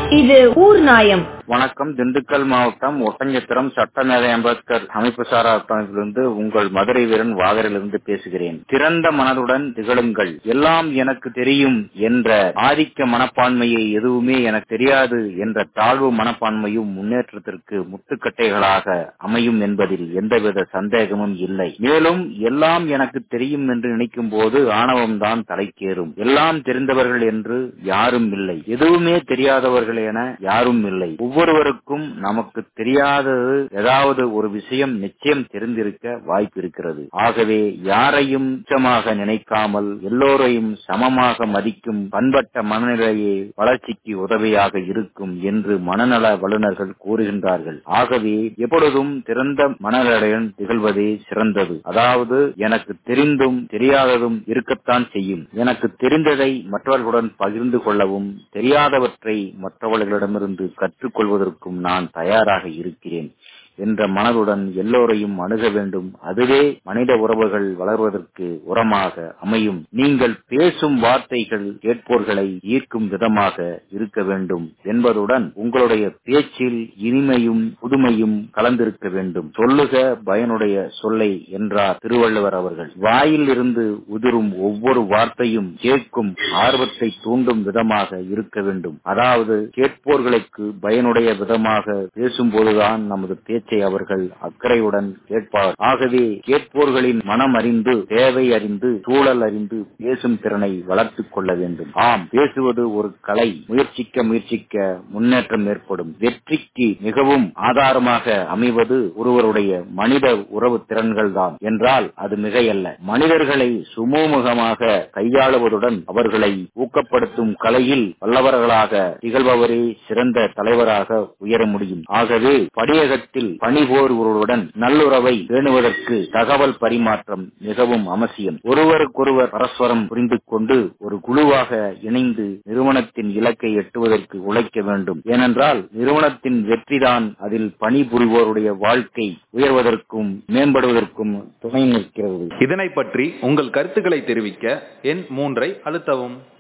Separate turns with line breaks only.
இது ஊர் நாயம்
வணக்கம் திண்டுக்கல் மாவட்டம் ஒட்டஞ்சத்திரம் சட்டமேதை அம்பேத்கர் அமைப்பு சாரா அமைப்பிலிருந்து உங்கள் மதுரை வீரன் வாகரிலிருந்து பேசுகிறேன் திறந்த மனதுடன் திகழுங்கள் எல்லாம் எனக்கு தெரியும் என்ற ஆதிக்க மனப்பான்மையை எதுவுமே எனக்கு தெரியாது என்ற தாழ்வு மனப்பான்மையும் முன்னேற்றத்திற்கு முட்டுக்கட்டைகளாக அமையும் என்பதில் எந்தவித சந்தேகமும் இல்லை மேலும் எல்லாம் எனக்கு தெரியும் என்று நினைக்கும் போது ஆணவம் தான் தலைக்கேறும் எல்லாம் தெரிந்தவர்கள் என்று யாரும் இல்லை எதுவுமே தெரியாதவர்கள் என யாரும் இல்லை ஒவ்வொருவருக்கும் நமக்கு தெரியாதது ஏதாவது ஒரு விஷயம் நிச்சயம் தெரிந்திருக்க வாய்ப்பு இருக்கிறது ஆகவே யாரையும் உச்சமாக நினைக்காமல் எல்லோரையும் சமமாக மதிக்கும் பண்பட்ட மனநிலையே வளர்ச்சிக்கு உதவியாக இருக்கும் என்று மனநல வல்லுநர்கள் கூறுகின்றார்கள் ஆகவே எப்பொழுதும் திறந்த மனநிலையுடன் திகழ்வதே சிறந்தது அதாவது எனக்கு தெரிந்தும் தெரியாததும் இருக்கத்தான் செய்யும் எனக்கு தெரிந்ததை மற்றவர்களுடன் பகிர்ந்து கொள்ளவும் தெரியாதவற்றை மற்றவர்களிடமிருந்து கற்றுக்கொள்வதற்கும் நான் தயாராக இருக்கிறேன் என்ற மனதுடன் எல்லோரையும் அணுக வேண்டும் அதுவே மனித உறவுகள் வளர்வதற்கு உரமாக அமையும் நீங்கள் பேசும் வார்த்தைகள் கேட்போர்களை ஈர்க்கும் விதமாக இருக்க வேண்டும் என்பதுடன் உங்களுடைய பேச்சில் இனிமையும் புதுமையும் கலந்திருக்க வேண்டும் சொல்லுக பயனுடைய சொல்லை என்றார் திருவள்ளுவர் அவர்கள் வாயில் இருந்து உதிரும் ஒவ்வொரு வார்த்தையும் கேட்கும் ஆர்வத்தை தூண்டும் விதமாக இருக்க வேண்டும் அதாவது கேட்போர்களுக்கு பயனுடைய விதமாக பேசும்போதுதான் நமது பேச்சு பேச்சை அவர்கள் அக்கறையுடன் கேட்பார் ஆகவே கேட்போர்களின் மனம் அறிந்து தேவை அறிந்து சூழல் அறிந்து பேசும் திறனை வளர்த்துக் கொள்ள வேண்டும் ஆம் பேசுவது ஒரு கலை முயற்சிக்க முயற்சிக்க முன்னேற்றம் ஏற்படும் வெற்றிக்கு மிகவும் ஆதாரமாக அமைவது ஒருவருடைய மனித உறவு திறன்கள் தான் என்றால் அது மிகையல்ல மனிதர்களை சுமூகமாக கையாளுவதுடன் அவர்களை ஊக்கப்படுத்தும் கலையில் வல்லவர்களாக திகழ்பவரே சிறந்த தலைவராக உயர முடியும் ஆகவே படியகத்தில் பணிபோர்வருடன் நல்லுறவை பேணுவதற்கு தகவல் பரிமாற்றம் மிகவும் அவசியம் ஒருவருக்கொருவர் பரஸ்பரம் புரிந்து கொண்டு ஒரு குழுவாக இணைந்து நிறுவனத்தின் இலக்கை எட்டுவதற்கு உழைக்க வேண்டும் ஏனென்றால் நிறுவனத்தின் வெற்றிதான் அதில் பணிபுரிவோருடைய வாழ்க்கை உயர்வதற்கும் மேம்படுவதற்கும் துணை நிற்கிறது
இதனை பற்றி உங்கள் கருத்துக்களை தெரிவிக்க எண் மூன்றை அழுத்தவும்